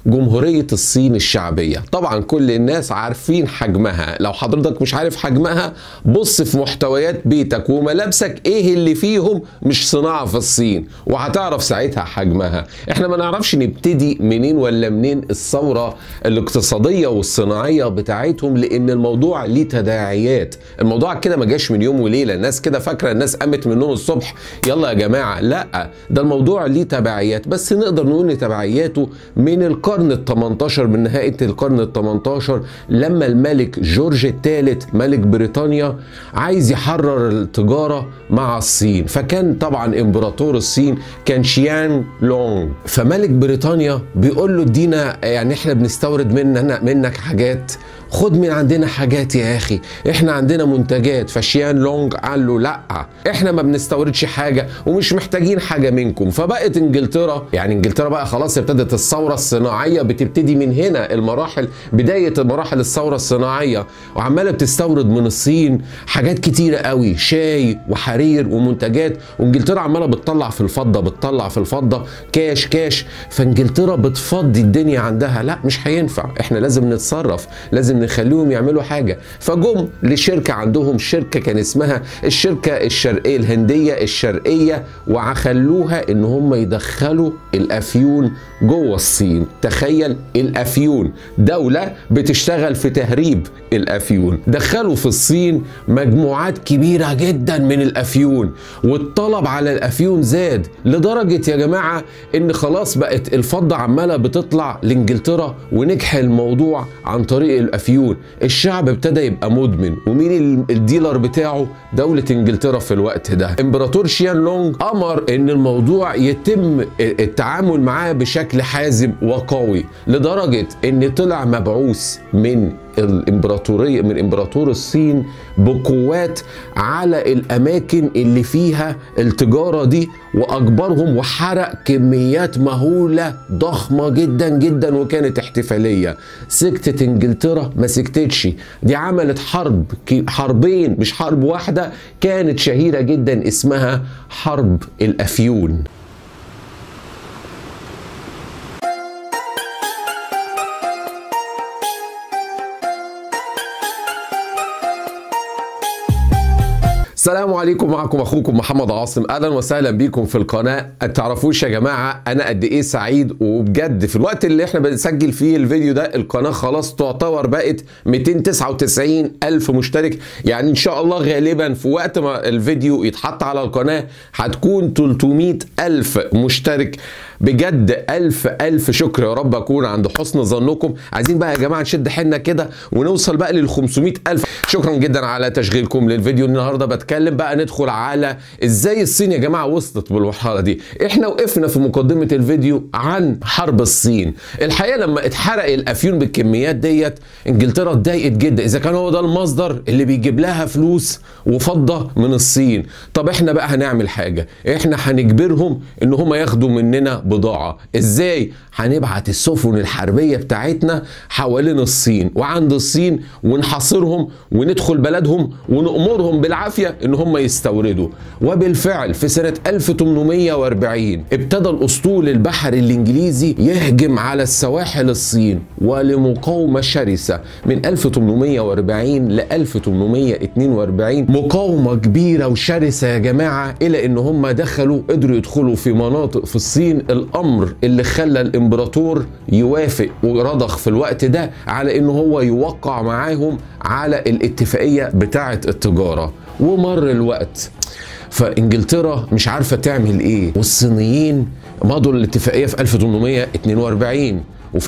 جمهورية الصين الشعبية طبعا كل الناس عارفين حجمها لو حضرتك مش عارف حجمها بص في محتويات بيتك وملابسك ايه اللي فيهم مش صناعة في الصين وهتعرف ساعتها حجمها احنا ما نعرفش نبتدي منين ولا منين الثورة الاقتصادية والصناعية بتاعتهم لان الموضوع ليه تداعيات الموضوع كده ما جاش من يوم وليلة الناس كده فاكرة الناس قامت من النوم الصبح يلا يا جماعة لا ده الموضوع ليه تبعيات بس نقدر نقول ان تبعياته من القرن ال 18 من نهاية القرن ال 18 لما الملك جورج الثالث ملك بريطانيا عايز يحرر التجارة مع الصين فكان طبعا امبراطور الصين كان شيان لونج فملك بريطانيا بيقول له ادينا يعني احنا بنستورد مننا منك حاجات خد من عندنا حاجات يا اخي احنا عندنا منتجات فشيان لونج قال له لا احنا ما بنستوردش حاجه ومش محتاجين حاجه منكم فبقت انجلترا يعني انجلترا بقى خلاص ابتدت الثوره الصناعيه بتبتدي من هنا المراحل بدايه مراحل الثوره الصناعيه وعماله بتستورد من الصين حاجات كتيره قوي شاي وحرير ومنتجات وانجلترا عماله بتطلع في الفضه بتطلع في الفضه كاش كاش فانجلترا بتفضي الدنيا عندها لا مش هينفع احنا لازم نتصرف لازم نخليهم يعملوا حاجه فجم لشركه عندهم شركه كان اسمها الشركه الشرقيه الهنديه الشرقيه وخلوها ان هم يدخلوا الافيون جوه الصين تخيل الافيون دوله بتشتغل في تهريب الافيون دخلوا في الصين مجموعات كبيره جدا من الافيون والطلب على الافيون زاد لدرجه يا جماعه ان خلاص بقت الفضه عماله بتطلع لانجلترا ونجح الموضوع عن طريق الافيون الشعب ابتدى يبقى مدمن ومين الديلر بتاعه دوله انجلترا في الوقت ده امبراطور شيان لونج امر ان الموضوع يتم التعامل معاه بشكل حازم وقوي لدرجه ان طلع مبعوث من الامبراطوريه من امبراطور الصين بقوات على الاماكن اللي فيها التجاره دي واجبرهم وحرق كميات مهوله ضخمه جدا جدا وكانت احتفاليه سكتت انجلترا ما سكتتش دي عملت حرب حربين مش حرب واحده كانت شهيره جدا اسمها حرب الافيون السلام عليكم معكم اخوكم محمد عاصم اهلا وسهلا بيكم في القناه تعرفوش يا جماعه انا قد ايه سعيد وبجد في الوقت اللي احنا بنسجل فيه الفيديو ده القناه خلاص تعتبر بقت 299 الف مشترك يعني ان شاء الله غالبا في وقت ما الفيديو يتحط على القناه هتكون 300 الف مشترك بجد الف الف شكر يا رب اكون عند حسن ظنكم عايزين بقى يا جماعه نشد حيلنا كده ونوصل بقى لل 500 الف شكرا جدا على تشغيلكم للفيديو النهارده بتكلم بقى ندخل على ازاي الصين يا جماعه وصلت بالمرحله دي احنا وقفنا في مقدمه الفيديو عن حرب الصين الحقيقه لما اتحرق الافيون بالكميات ديت انجلترا اتضايقت جدا اذا كان هو ده المصدر اللي بيجيب لها فلوس وفضه من الصين طب احنا بقى هنعمل حاجه احنا هنجبرهم ان هم ياخدوا مننا بضاعه ازاي هنبعت السفن الحربيه بتاعتنا حوالين الصين وعند الصين ونحاصرهم وندخل بلدهم ونأمرهم بالعافيه ان هم يستوردوا وبالفعل في سنه 1840 ابتدى الاسطول البحري الانجليزي يهجم على السواحل الصين ولمقاومه شرسه من 1840 ل 1842 مقاومه كبيره وشرسه يا جماعه الى ان هم دخلوا قدروا يدخلوا في مناطق في الصين الامر اللي خلى الامبراطور يوافق ورضخ في الوقت ده على ان هو يوقع معاهم على الاتفاقيه بتاعه التجاره ومر الوقت فانجلترا مش عارفه تعمل ايه والصينيين مضوا الاتفاقيه في 1842 وفي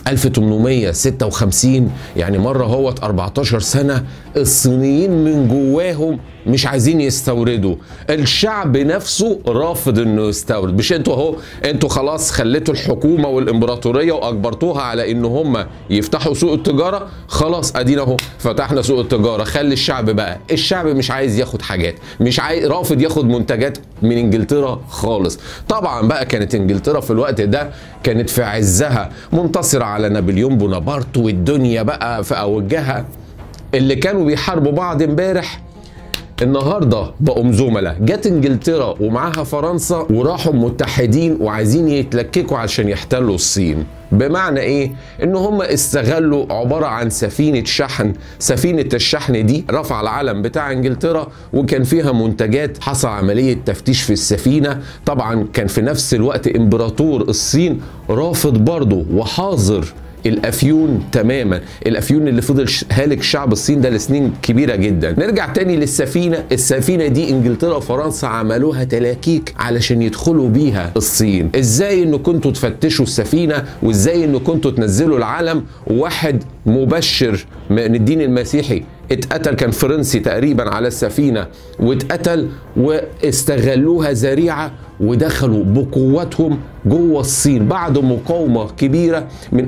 1856 يعني مرة هوت 14 سنة الصينيين من جواهم مش عايزين يستوردوا الشعب نفسه رافض انه يستورد مش انتوا اهو انتوا خلاص خليتوا الحكومه والامبراطوريه واجبرتوها على ان هم يفتحوا سوق التجاره خلاص ادينا اهو فتحنا سوق التجاره خلي الشعب بقى الشعب مش عايز ياخد حاجات مش عايز رافض ياخد منتجات من انجلترا خالص طبعا بقى كانت انجلترا في الوقت ده كانت في عزها منتصره على نابليون بونابرت والدنيا بقى في اوجها اللي كانوا بيحاربوا بعض امبارح النهارده بقوا زملاء جت انجلترا ومعاها فرنسا وراحوا متحدين وعايزين يتلككوا عشان يحتلوا الصين بمعنى ايه ان هم استغلوا عباره عن سفينه شحن سفينه الشحن دي رفع العلم بتاع انجلترا وكان فيها منتجات حصل عمليه تفتيش في السفينه طبعا كان في نفس الوقت امبراطور الصين رافض برضه وحاظر الافيون تماما الافيون اللي فضل هالك شعب الصين ده لسنين كبيره جدا نرجع تاني للسفينه السفينه دي انجلترا وفرنسا عملوها تلاكيك علشان يدخلوا بيها الصين ازاي ان كنتوا تفتشوا السفينه وازاي ان كنتوا تنزلوا العلم واحد مبشر من الدين المسيحي اتقتل كان فرنسي تقريبا على السفينه واتقتل واستغلوها ذريعه ودخلوا بقوتهم جوه الصين بعد مقاومه كبيره من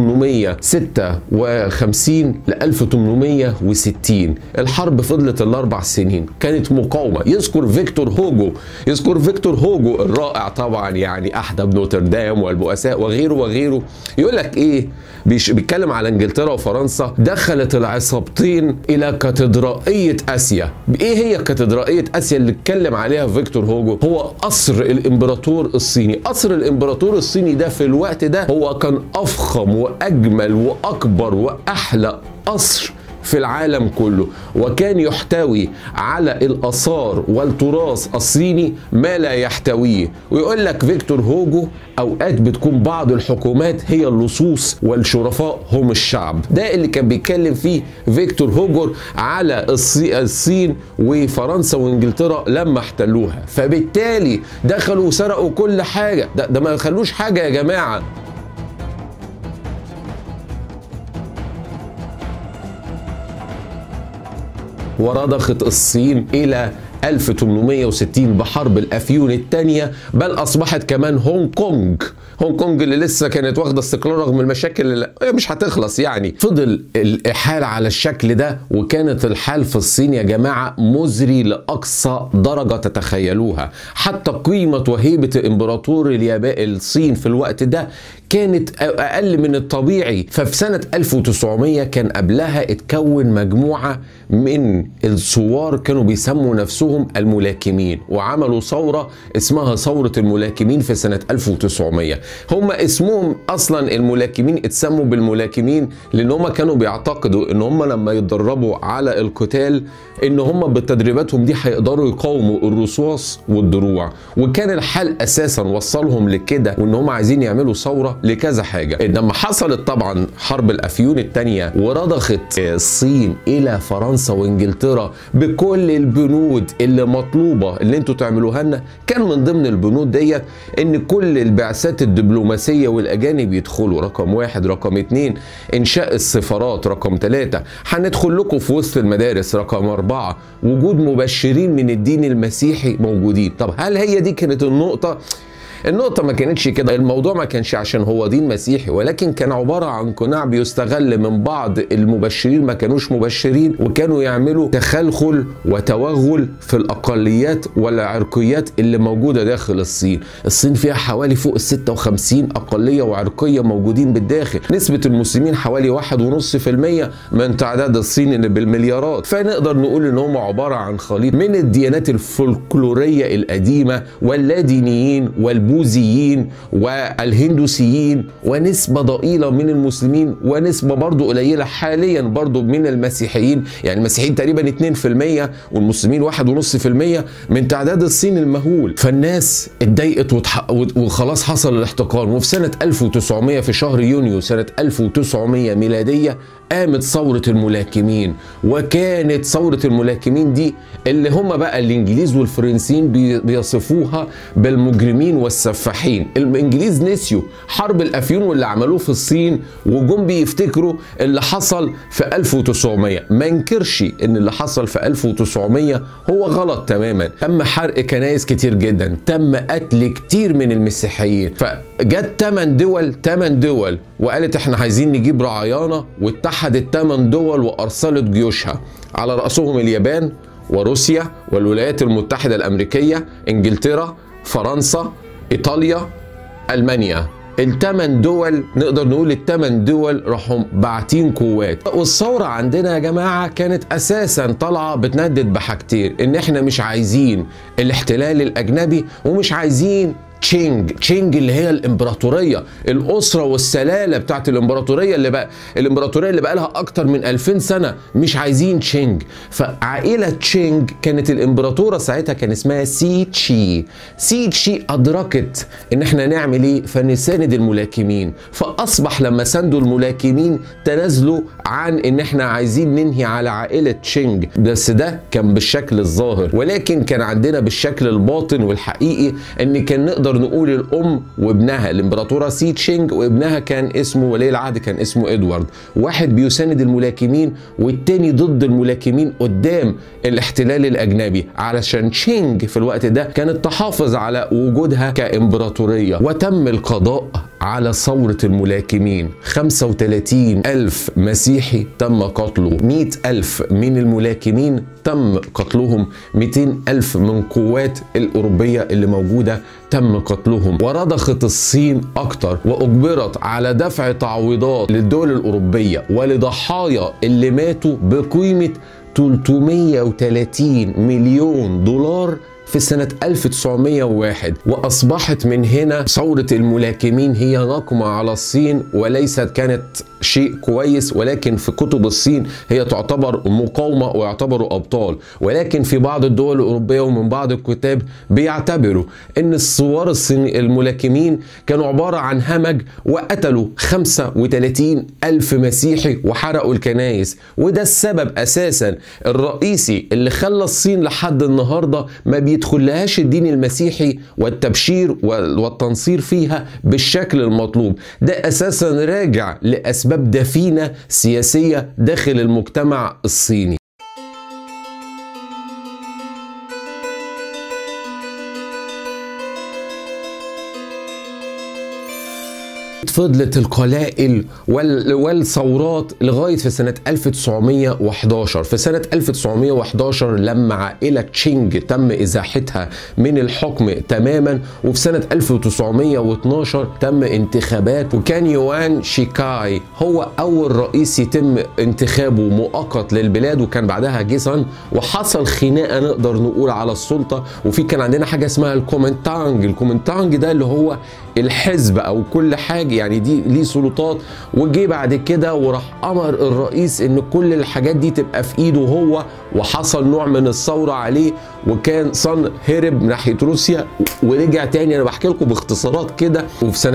1856 ل 1860 الحرب فضلت الاربع سنين كانت مقاومه يذكر فيكتور هوجو يذكر فيكتور هوجو الرائع طبعا يعني احدى بنوتردام والبؤساء وغيره وغيره يقول لك ايه بيتكلم على انجلترا وفرنسا دخلت العصابتين الى كاتدرائيه اسيا ايه هي كاتدرائيه اسيا اللي اتكلم عليها فيكتور هوجو هو قصر الامبراطور الصيني قصر الامبراطور الصيني ده في الوقت ده هو كان افخم واجمل واكبر واحلى قصر في العالم كله وكان يحتوي على الاثار والتراث الصيني ما لا يحتويه ويقول لك فيكتور هوجو اوقات بتكون بعض الحكومات هي اللصوص والشرفاء هم الشعب ده اللي كان بيتكلم فيه فيكتور هوجر على الصين وفرنسا وانجلترا لما احتلوها فبالتالي دخلوا وسرقوا كل حاجه ده, ده ما خلوش حاجه يا جماعه ورضخت الصين الى 1860 بحرب الافيون الثانيه بل اصبحت كمان هونج كونج هونج كونج اللي لسه كانت واخده استقلال رغم المشاكل اللي مش هتخلص يعني فضل الحال على الشكل ده وكانت الحال في الصين يا جماعه مزري لاقصى درجه تتخيلوها حتى قيمه وهيبه امبراطور اليابان الصين في الوقت ده كانت اقل من الطبيعي ففي سنه 1900 كان قبلها اتكون مجموعه من الثوار كانوا بيسموا نفسهم الملاكمين وعملوا ثوره اسمها ثوره الملاكمين في سنه 1900 هم اسمهم اصلا الملاكمين اتسموا بالملاكمين لان هم كانوا بيعتقدوا ان هم لما يتدربوا على القتال ان هم بتدريباتهم دي هيقدروا يقاوموا الرصاص والدروع وكان الحال اساسا وصلهم لكده وان هم عايزين يعملوا ثوره لكذا حاجه لما حصلت طبعا حرب الافيون الثانيه ورضخت الصين الى فرنسا وانجلترا بكل البنود اللي مطلوبه اللي انتوا تعملوها لنا كان من ضمن البنود ديت ان كل البعثات الدبلوماسيه والاجانب يدخلوا رقم واحد رقم اتنين انشاء السفارات رقم ثلاثه هندخل لكم في وسط المدارس رقم اربعه وجود مبشرين من الدين المسيحي موجودين طب هل هي دي كانت النقطه النقطة ما كانتش كده الموضوع ما كانش عشان هو دين مسيحي ولكن كان عبارة عن قناع بيستغل من بعض المبشرين ما كانوش مبشرين وكانوا يعملوا تخلخل وتوغل في الأقليات والعرقيات اللي موجودة داخل الصين الصين فيها حوالي فوق ال 56 أقلية وعرقية موجودين بالداخل نسبة المسلمين حوالي 1.5% من تعداد الصين اللي بالمليارات فنقدر نقول ان هم عبارة عن خليط من الديانات الفولكلورية القديمة واللادينيين والبوذيين البوذيين والهندوسيين ونسبة ضئيلة من المسلمين ونسبة برضو قليلة حاليا برضو من المسيحيين يعني المسيحيين تقريبا 2% والمسلمين 1.5% من تعداد الصين المهول فالناس اتضايقت وخلاص حصل الاحتقان وفي سنة 1900 في شهر يونيو سنة 1900 ميلادية قامت ثورة الملاكمين وكانت ثورة الملاكمين دي اللي هم بقى الانجليز والفرنسيين بيصفوها بالمجرمين والسفاحين الانجليز نسيوا حرب الافيون واللي عملوه في الصين وجم بيفتكروا اللي حصل في 1900 ما انكرش ان اللي حصل في 1900 هو غلط تماما تم حرق كنايس كتير جدا تم قتل كتير من المسيحيين فجت 8 دول 8 دول وقالت احنا عايزين نجيب رعايانا واتحدت 8 دول وارسلت جيوشها على راسهم اليابان وروسيا والولايات المتحده الامريكيه انجلترا فرنسا ايطاليا المانيا الثمان دول نقدر نقول الثمان دول راحوا باعتين قوات والثوره عندنا يا جماعه كانت اساسا طالعه بتندد بحاجتين ان احنا مش عايزين الاحتلال الاجنبي ومش عايزين تشينج تشينج اللي هي الامبراطوريه الاسره والسلاله بتاعت الامبراطوريه اللي بقى الامبراطوريه اللي بقى لها اكتر من 2000 سنه مش عايزين تشينج فعائله تشينج كانت الامبراطوره ساعتها كان اسمها سي تشي سي تشي ادركت ان احنا نعمل ايه فنساند الملاكمين فاصبح لما ساندوا الملاكمين تنازلوا عن ان احنا عايزين ننهي على عائله تشينج بس ده كان بالشكل الظاهر ولكن كان عندنا بالشكل الباطن والحقيقي ان كان نقدر نقول الام وابنها الامبراطوره سي تشينج وابنها كان اسمه ولي العهد كان اسمه ادوارد واحد بيساند الملاكمين والتاني ضد الملاكمين قدام الاحتلال الاجنبي علشان تشينج في الوقت ده كانت تحافظ على وجودها كامبراطوريه وتم القضاء على ثورة الملاكمين 35 ألف مسيحي تم قتله 100 ألف من الملاكمين تم قتلهم 200 ألف من قوات الأوروبية اللي موجودة تم قتلهم ورضخت الصين أكتر وأجبرت على دفع تعويضات للدول الأوروبية ولضحايا اللي ماتوا بقيمة 330 مليون دولار في سنة 1901 وأصبحت من هنا ثورة الملاكمين هي نقمة على الصين وليست كانت شيء كويس ولكن في كتب الصين هي تعتبر مقاومة ويعتبروا أبطال ولكن في بعض الدول الأوروبية ومن بعض الكتاب بيعتبروا أن الثوار الصيني الملاكمين كانوا عبارة عن همج وقتلوا 35 ألف مسيحي وحرقوا الكنائس وده السبب أساسا الرئيسي اللي خلى الصين لحد النهاردة ما بيدخلهاش الدين المسيحي والتبشير والتنصير فيها بالشكل المطلوب ده أساسا راجع لأسباب اسباب دفينه سياسيه داخل المجتمع الصيني فضلت القلائل والثورات لغايه في سنه 1911 في سنه 1911 لما عائله تشينج تم ازاحتها من الحكم تماما وفي سنه 1912 تم انتخابات وكان يوان شيكاي هو اول رئيس يتم انتخابه مؤقت للبلاد وكان بعدها جيسان وحصل خناقه نقدر نقول على السلطه وفي كان عندنا حاجه اسمها الكومنتانج الكومنتانج ده اللي هو الحزب او كل حاجه يعني دي ليه سلطات وجي بعد كده وراح امر الرئيس ان كل الحاجات دي تبقى في ايده هو وحصل نوع من الثوره عليه وكان صن هرب ناحيه روسيا ورجع تاني انا بحكي لكم باختصارات كده وفي سنه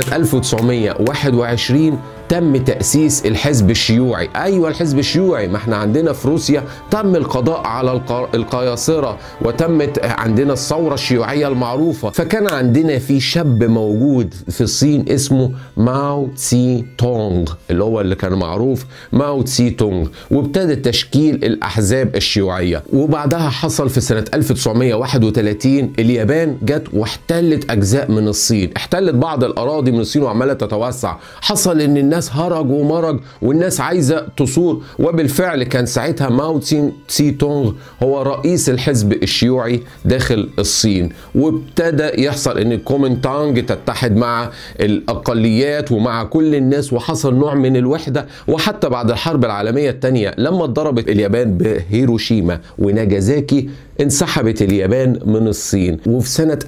1921 تم تأسيس الحزب الشيوعي أيوة الحزب الشيوعي ما احنا عندنا في روسيا تم القضاء على القياصرة وتمت عندنا الثورة الشيوعية المعروفة فكان عندنا في شاب موجود في الصين اسمه ماو تسي تونغ اللي هو اللي كان معروف ماو تسي تونغ وابتدى تشكيل الأحزاب الشيوعية وبعدها حصل في سنة 1931 اليابان جت واحتلت أجزاء من الصين احتلت بعض الأراضي من الصين وعمالة تتوسع حصل إن الناس الناس هرج ومرج والناس عايزه تصور وبالفعل كان ساعتها ماو تسي تسي تونغ هو رئيس الحزب الشيوعي داخل الصين وابتدى يحصل ان الكومنتانج تتحد مع الاقليات ومع كل الناس وحصل نوع من الوحده وحتى بعد الحرب العالميه الثانيه لما اتضربت اليابان بهيروشيما وناجازاكي انسحبت اليابان من الصين وفي سنة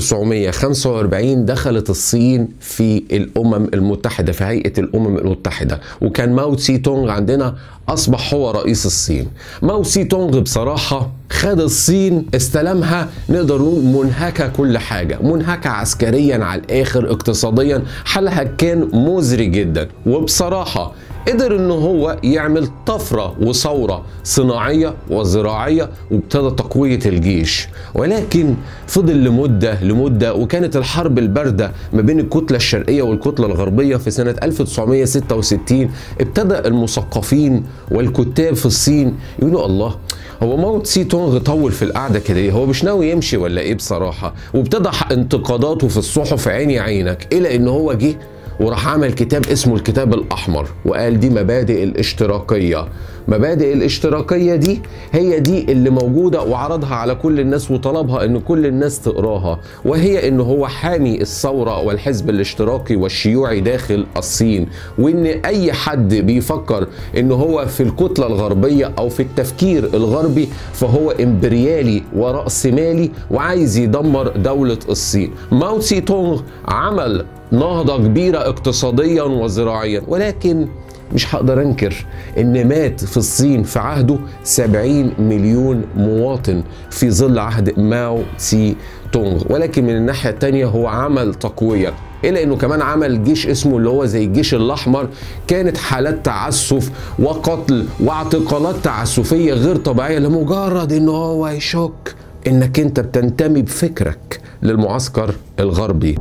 1945 دخلت الصين في الأمم المتحدة في هيئة الأمم المتحدة وكان ماو تسي تونغ عندنا أصبح هو رئيس الصين ماو تسي تونغ بصراحة خد الصين استلمها نقدر نقول منهكة كل حاجة منهكة عسكريا على الآخر اقتصاديا حالها كان مزري جدا وبصراحة قدر ان هو يعمل طفره وثوره صناعيه وزراعيه وابتدى تقويه الجيش ولكن فضل لمده لمده وكانت الحرب البارده ما بين الكتله الشرقيه والكتله الغربيه في سنه 1966 ابتدى المثقفين والكتاب في الصين يقولوا الله هو ماو تسي تونغ طول في القعده كده ليه؟ هو مش ناوي يمشي ولا ايه بصراحه وابتدى انتقاداته في الصحف عيني عينك الى ان هو جه وراح عمل كتاب اسمه الكتاب الأحمر وقال دي مبادئ الاشتراكية مبادئ الاشتراكية دي هي دي اللي موجودة وعرضها على كل الناس وطلبها ان كل الناس تقراها وهي ان هو حامي الثورة والحزب الاشتراكي والشيوعي داخل الصين وان اي حد بيفكر ان هو في الكتلة الغربية او في التفكير الغربي فهو امبريالي ورأسمالي وعايز يدمر دولة الصين ماو تسي تونغ عمل نهضة كبيرة اقتصاديا وزراعيا ولكن مش هقدر انكر ان مات في الصين في عهده 70 مليون مواطن في ظل عهد ماو تسي تونغ ولكن من الناحية التانية هو عمل تقوية إلا إنه كمان عمل جيش اسمه اللي هو زي الجيش الأحمر كانت حالات تعسف وقتل واعتقالات تعسفية غير طبيعية لمجرد إنه هو يشك إنك أنت بتنتمي بفكرك للمعسكر الغربي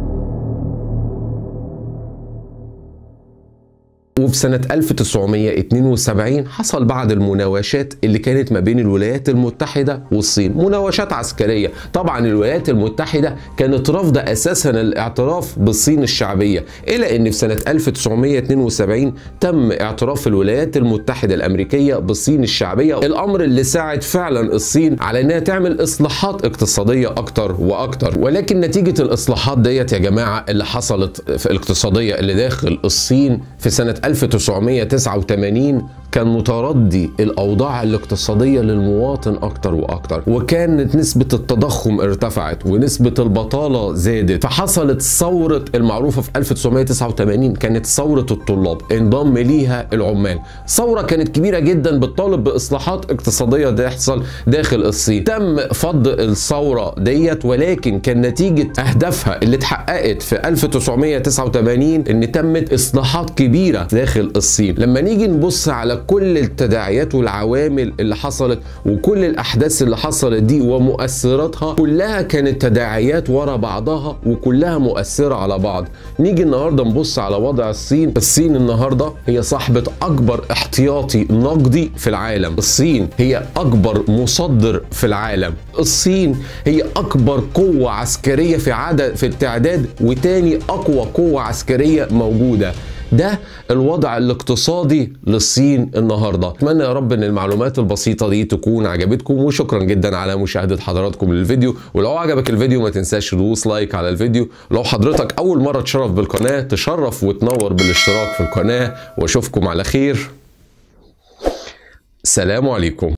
وفي سنة 1972 حصل بعض المناوشات اللي كانت ما بين الولايات المتحدة والصين مناوشات عسكرية طبعا الولايات المتحدة كانت رافضة أساسا الاعتراف بالصين الشعبية إلى أن في سنة 1972 تم اعتراف الولايات المتحدة الأمريكية بالصين الشعبية الأمر اللي ساعد فعلا الصين على أنها تعمل إصلاحات اقتصادية أكتر وأكتر ولكن نتيجة الإصلاحات ديت يا جماعة اللي حصلت في الاقتصادية اللي داخل الصين في سنة 1989 كان متردي الاوضاع الاقتصاديه للمواطن اكتر واكتر وكانت نسبه التضخم ارتفعت ونسبه البطاله زادت فحصلت ثوره المعروفه في 1989 كانت ثوره الطلاب انضم ليها العمال ثوره كانت كبيره جدا بتطالب باصلاحات اقتصاديه تحصل داخل الصين تم فض الثوره ديت ولكن كان نتيجه اهدافها اللي اتحققت في 1989 ان تمت اصلاحات كبيره داخل الصين لما نيجي نبص على كل التداعيات والعوامل اللي حصلت وكل الاحداث اللي حصلت دي ومؤثراتها كلها كانت تداعيات ورا بعضها وكلها مؤثره على بعض نيجي النهارده نبص على وضع الصين الصين النهارده هي صاحبه اكبر احتياطي نقدي في العالم الصين هي اكبر مصدر في العالم الصين هي اكبر قوه عسكريه في عدد في التعداد وتاني اقوى قوه عسكريه موجوده ده الوضع الاقتصادي للصين النهارده اتمنى يا رب ان المعلومات البسيطه دي تكون عجبتكم وشكرا جدا على مشاهده حضراتكم للفيديو ولو عجبك الفيديو ما تنساش تدوس لايك على الفيديو لو حضرتك اول مره تشرف بالقناه تشرف وتنور بالاشتراك في القناه واشوفكم على خير سلام عليكم